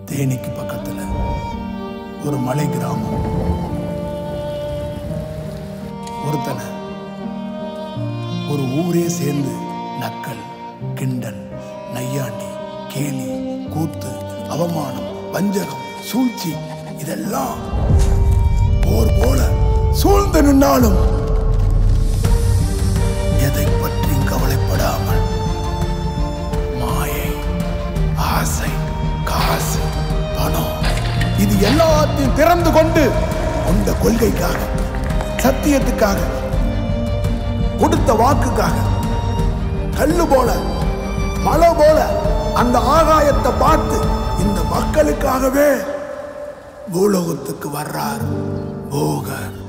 தேனிக்கு பக்கத்துல ஒரு மலை கிராமம் ஒருத்தனை ஒரு ஊரே சேர்ந்து நக்கல் கிண்டல் நையாண்டி கேலி கூத்து அவமானம் வஞ்சகம் சூழ்ச்சி இதெல்லாம் போர் போல சூழ்ந்து நின்னாலும் எதை பற்றியும் கவலைப்படாமல் மாயை ஆசை காசு பணம் இது எல்லாத்தையும் திறந்து கொண்டு அந்த கொள்கைக்காக சத்தியத்துக்காக கொடுத்த வாக்குக்காக கல்லு போல மலை போல அந்த ஆகாயத்தை பார்த்து இந்த மக்களுக்காகவே பூலோகத்துக்கு வர்றார் போகர்